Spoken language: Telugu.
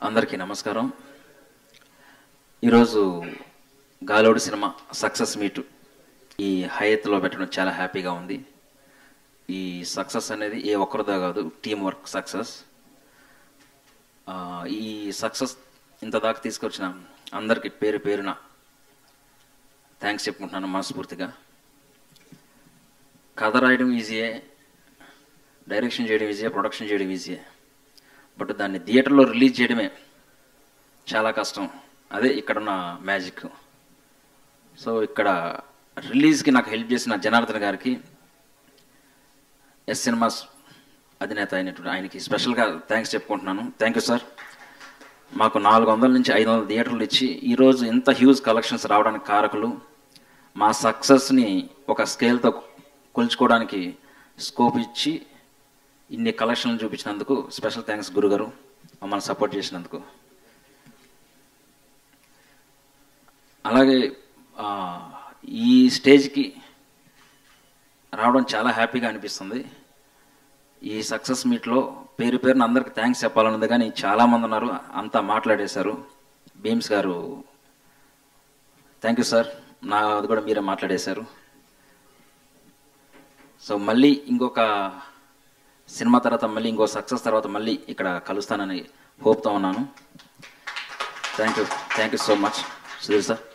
అందరికీ నమస్కారం ఈరోజు గాలోడు సినిమా సక్సెస్ మీట్ ఈ హయత్లో పెట్టడం చాలా హ్యాపీగా ఉంది ఈ సక్సెస్ అనేది ఏ ఒక్కరిదో కాదు టీం వర్క్ సక్సెస్ ఈ సక్సెస్ ఇంత దాకా తీసుకొచ్చిన అందరికీ పేరు పేరున థ్యాంక్స్ చెప్పుకుంటున్నాను మనస్ఫూర్తిగా కథ రాయడం ఈజీయే డైరెక్షన్ చేయడం ఈజీయే ప్రొడక్షన్ చేయడం ఈజీయే బట్ దాన్ని థియేటర్లో రిలీజ్ చేయడమే చాలా కష్టం అదే ఇక్కడున్న మ్యాజిక్ సో ఇక్కడ రిలీజ్కి నాకు హెల్ప్ చేసిన జనార్దన్ గారికి ఎస్ సినిమాస్ అధినేత అయినటువంటి ఆయనకి స్పెషల్గా థ్యాంక్స్ చెప్పుకుంటున్నాను థ్యాంక్ యూ సార్ మాకు నాలుగు వందల నుంచి ఐదు వందల థియేటర్లు ఇచ్చి ఈరోజు ఇంత హ్యూజ్ కలెక్షన్స్ రావడానికి కారకులు మా సక్సెస్ని ఒక స్కేల్తో కొలుచుకోవడానికి స్కోప్ ఇచ్చి ఇన్ని కలెక్షన్లు చూపించినందుకు స్పెషల్ థ్యాంక్స్ గురుగారు మమ్మల్ని సపోర్ట్ చేసినందుకు అలాగే ఆ, ఈ స్టేజ్కి రావడం చాలా హ్యాపీగా అనిపిస్తుంది ఈ సక్సెస్ మీట్లో పేరు పేరున అందరికి థ్యాంక్స్ చెప్పాలన్నది కానీ చాలామంది ఉన్నారు అంతా మాట్లాడేశారు భీమ్స్ గారు థ్యాంక్ యూ సార్ నా అది కూడా మీరే మాట్లాడేశారు సో మళ్ళీ ఇంకొక సినిమా తర్వాత మళ్ళీ ఇంకో సక్సెస్ తర్వాత మళ్ళీ ఇక్కడ కలుస్తానని హోప్తో ఉన్నాను thank you thank you so much Sudheer sir